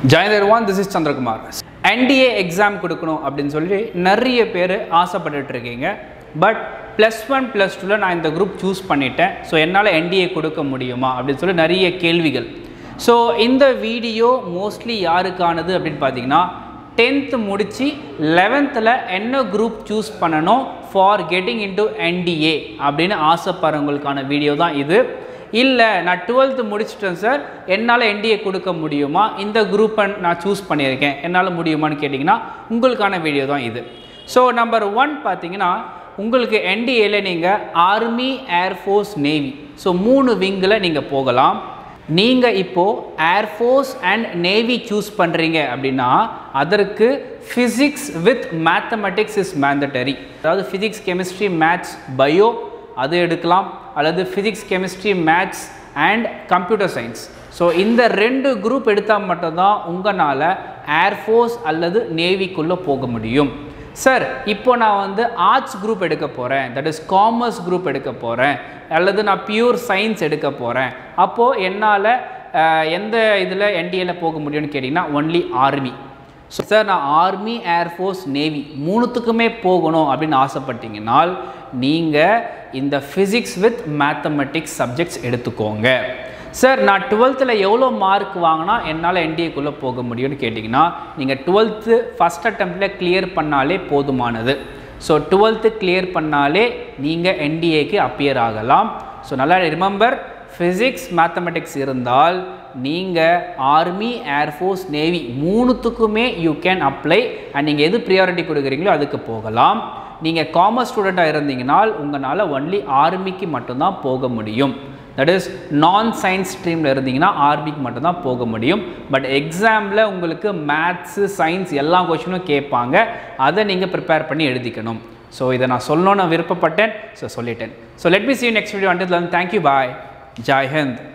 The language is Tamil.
ஜெயதர் one this is Chandrakumar NDA exam கொடுக்கணும் அப்படின்னு சொல்லி நிறைய பேர் ஆசைப்பட்டுட்டு இருக்கீங்க பட் ப்ளஸ் ஒன் ப்ளஸ் டூவில் நான் இந்த குரூப் சூஸ் பண்ணிட்டேன் ஸோ என்னால் என்டிஏ கொடுக்க முடியுமா அப்படின்னு சொல்லி நிறைய கேள்விகள் ஸோ இந்த வீடியோ மோஸ்ட்லி யாருக்கானது அப்படின்னு பார்த்தீங்கன்னா டென்த்து முடித்து லெவன்த்தில் என்ன குரூப் சூஸ் பண்ணணும் ஃபார் கெட்டிங் இன்டு என்டிஏ அப்படின்னு ஆசைப்படுறவங்களுக்கான வீடியோ தான் இது இல்லை நான் டுவெல்த்து முடிச்சிட்டேன் சார் என்னால் என்டிஏ கொடுக்க முடியுமா இந்த குரூப்பை நான் சூஸ் பண்ணியிருக்கேன் என்னால் முடியுமான்னு கேட்டிங்கன்னா உங்களுக்கான வீடியோ தான் இது ஸோ நம்பர் ஒன் பார்த்தீங்கன்னா உங்களுக்கு என்டிஏல நீங்கள் ஆர்மி ஏர்ஃபோர்ஸ் நேவி ஸோ மூணு விங்கில் நீங்கள் போகலாம் நீங்கள் இப்போது ஏர்ஃபோர்ஸ் அண்ட் நேவி சூஸ் பண்ணுறீங்க அப்படின்னா அதற்கு physics with mathematics is mandatory அதாவது ஃபிசிக்ஸ் கெமிஸ்ட்ரி மேத்ஸ் பயோ அது எடுக்கலாம் அல்லது physics chemistry maths and computer science so இந்த ரெண்டு குரூப் எடுத்தால் மட்டும்தான் உங்களால் ஏர்ஃபோர்ஸ் அல்லது நேவிக்குள்ளே போக முடியும் சார் இப்போ நான் வந்து ஆர்ட்ஸ் குரூப் எடுக்க போகிறேன் தட் இஸ் காமர்ஸ் குரூப் எடுக்க போகிறேன் அல்லது நான் பியூர் சயின்ஸ் எடுக்க போகிறேன் அப்போது என்னால் எந்த இதில் என்டிஏல போக முடியும்னு கேட்டிங்கன்னா ஒன்லி ஆர்மி ஸோ சார் நான் ஆர்மி ஏர்ஃபோர்ஸ் நேவி மூணுத்துக்குமே போகணும் அப்படின்னு ஆசைப்பட்டீங்கன்னால் நீங்கள் இந்த ஃபிசிக்ஸ் வித் மேத்தமெட்டிக்ஸ் சப்ஜெக்ட்ஸ் எடுத்துக்கோங்க சார் நான் டுவெல்த்தில் எவ்வளோ மார்க் வாங்கினா என்னால் என்டிஏக்குள்ளே போக முடியும்னு கேட்டிங்கன்னா நீங்கள் டுவெல்த்து ஃபஸ்ட் அட்டம்ப்டில் கிளியர் பண்ணாலே போதுமானது ஸோ டுவெல்த்து கிளியர் பண்ணாலே நீங்கள் என்டிஏக்கு அப்பியர் ஆகலாம் ஸோ நல்லா ரிமெம்பர் ஃபிசிக்ஸ் மேத்தமெட்டிக்ஸ் இருந்தால் நீங்கள் ஆர்மி ஏர்ஃபோர்ஸ் நேவி மூணுத்துக்குமே யூ கேன் அப்ளை அண்ட் நீங்கள் எது ப்ரியாரிட்டி கொடுக்குறீங்களோ அதுக்கு போகலாம் நீங்கள் காமர்ஸ் ஸ்டூடெண்ட்டாக இருந்தீங்கனால் உங்களால் ஒன்லி ஆர்மிக்கு மட்டும்தான் போக முடியும் தட் இஸ் நான் சயின்ஸ் ஸ்ட்ரீமில் இருந்தீங்கன்னா ஆர்மிக்கு மட்டும்தான் போக முடியும் பட் எக்ஸாமில் உங்களுக்கு மேத்ஸு சயின்ஸ் எல்லா கொஷினும் கேட்பாங்க அதை நீங்கள் ப்ரிப்பேர் பண்ணி எழுதிக்கணும் ஸோ இதை நான் சொல்லணும்னு விருப்பப்பட்டேன் ஸோ சொல்லிட்டேன் so let me see next video until thank you bye Jai Hind